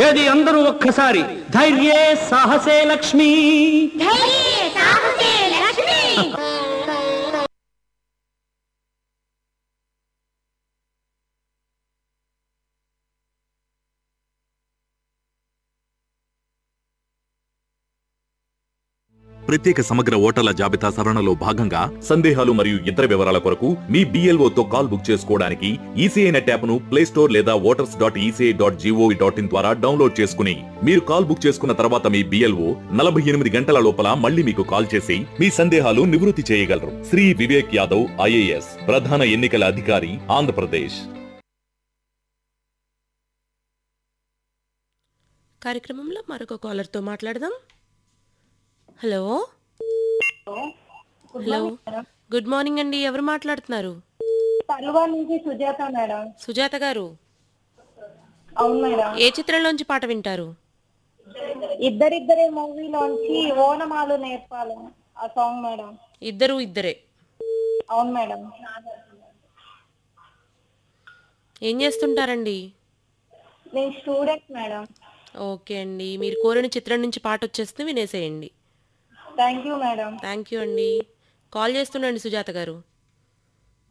ఏది అందరూ ఒక్కసారి ధైర్యే సాహసే లక్ష్మి ధైర్యే సాహసే లక్ష్మి ప్రత్యేక సమగ్ర ఓటర్ల జాబితా సవరణలో భాగంగా సందేహాలు మరియు ఇతర వివరాల కొరకు మీ BLO తో కాల్ బుక్ చేసుకోవడానికి ఈసీఐ నెట్ యాప్ ను ప్లే స్టోర్ లేదా voters dot ECI dot GOV dot in ద్వారా డౌన్లోడ్ చేసుకుని మీరు కాల్ బుక్ చేసుకున్న తర్వాత మీ బిఎల్ఓ నలభై ఎనిమిది గంటల లోపల మళ్ళీ మీకు కాల్ చేసి మీ సందేహాలు నివృత్తి చేయగలరు శ్రీ వివేక్ యాదవ్ ఐఏఎస్ ప్రధాన ఎన్నికల అధికారి ఆంధ్రప్రదేశ్ కార్యక్రమంలో మరొక కాలర్తో మాట్లాడదాం హలో హలో గుడ్ మార్నింగ్ అండి ఎవరు మాట్లాడుతున్నారు పల్లువా నుంచి సుజాత మేడం సుజాత గారు అవును మేడం ఏ చిత్రంలోంచి పాట వింటారు ఇద్దరిద్దరే మూవీలోంచి ఓనమాలు నేర్పాలి ఆ సాంగ్ మేడం ఇద్దరు ఇద్దరే అవును మేడం ఏం చేస్తుంటారండి నేను స్టూడెంట్ మేడం ఓకే అండి మీరు కోరిన చిత్రం నుంచి పాట వచ్చేస్తుంది వినేసేయండి thank you madam thank you అండి కాల్ చేస్తుండండి సుజాత గారు